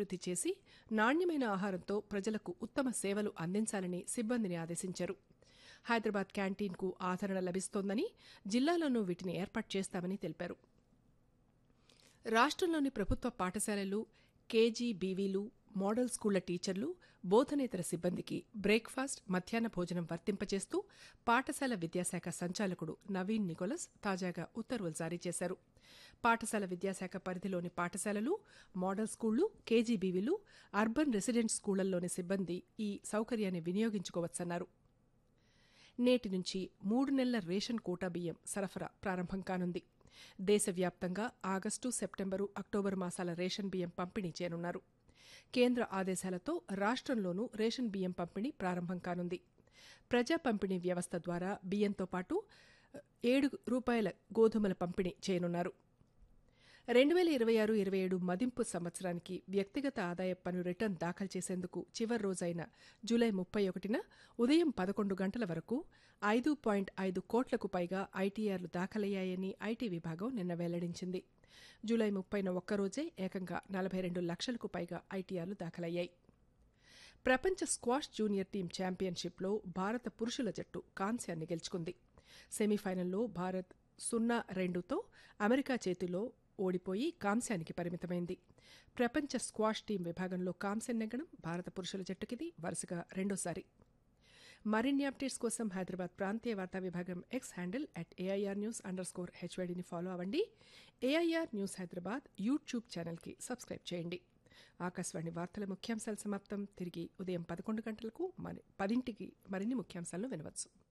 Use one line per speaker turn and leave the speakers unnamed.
అభివృద్ధి చేసి నాణ్యమైన ఆహారంతో ప్రజలకు ఉత్తమ సేవలు అందించాలని సిబ్బందిని ఆదేశించారు హైదరాబాద్ క్యాంటీన్కు ఆదరణ లభిస్తోందని జిల్లాలోనూ వీటిని ఏర్పాటు చేస్తామని తెలిపారు రాష్ట్రంలోని ప్రభుత్వ పాఠశాలలు కేజీబీవీలు మోడల్ స్కూళ్ల టీచర్లు బోధనేతర సిబ్బందికి బ్రేక్ఫాస్ట్ మధ్యాహ్న భోజనం వర్తింపచేస్తూ పాఠశాల విద్యాశాఖ సంచాలకుడు నవీన్ నికోలస్ తాజాగా ఉత్తర్వులు జారీ చేశారు పాఠశాల విద్యాశాఖ పరిధిలోని పాఠశాలలు మోడల్ స్కూళ్లు కేజీబీవీలు అర్బన్ రెసిడెంట్ స్కూళ్లలోని సిబ్బంది ఈ సౌకర్యాన్ని వినియోగించుకోవచ్చన్నారు నేటి నుంచి మూడు నెలల రేషన్ కోటా బియ్యం సరఫరా ప్రారంభం కానుంది దేశవ్యాప్తంగా ఆగస్టు సెప్టెంబరు అక్టోబరు మాసాల రేషన్ బియ్యం పంపిణీ చేయనున్నారు కేంద్ర ఆదేశాలతో రాష్ట్రంలోనూ రేషన్ బియ్యం పంపిణీ ప్రారంభం కానుంది ప్రజా పంపిణీ వ్యవస్థ ద్వారా బియ్యంతో పాటు ఏడు రూపాయల గోధుమల పంపిణీ చేయనున్నారు రెండు వేల ఇరవై ఆరు ఇరవై ఏడు మదింపు సంవత్సరానికి వ్యక్తిగత ఆదాయ పన్ను రిటర్న్ దాఖలు చేసేందుకు చివరి రోజైన జూలై ముప్పై ఒకటిన ఉదయం పదకొండు గంటల వరకు ఐదు పాయింట్ ఐదు కోట్లకు పైగా ఐటీఆర్లు దాఖలయ్యాయని ఐటీ విభాగం నిన్న వెల్లడించింది జూలై ముప్పైన ఒక్కరోజే ఏకంగా నలభై రెండు లక్షలకు పైగా ఐటీఆర్లు దాఖలయ్యాయి ప్రపంచ స్క్వాష్ జూనియర్ టీం ఛాంపియన్షిప్లో భారత పురుషుల జట్టు కాంస్యాన్ని గెలుచుకుంది సెమీఫైనల్లో భారత్ సున్నా రెండుతో అమెరికా చేతిలో ఓడిపోయి కాంస్యానికి పరిమితమైంది ప్రపంచ స్క్వాష్ టీం విభాగంలో కాంస్యం నెగ్గడం భారత పురుషుల జట్టుకిది వరుసగా రెండోసారి మరిన్ని అప్డేట్స్ కోసం హైదరాబాద్ ప్రాంతీయ వార్తా విభాగం X handle at AIR news underscore హెచ్వైడిని ఫాలో అవ్వండి ఏఐఆర్ న్యూస్ హైదరాబాద్ యూట్యూబ్ ఛానల్కి సబ్స్క్రైబ్ చేయండి ఆకాశవాణి వార్తల ముఖ్యాంశాలు సమాప్తం తిరిగి ఉదయం పదకొండు గంటలకు మరి పదింటికి మరిన్ని ముఖ్యాంశాలను వినవచ్చు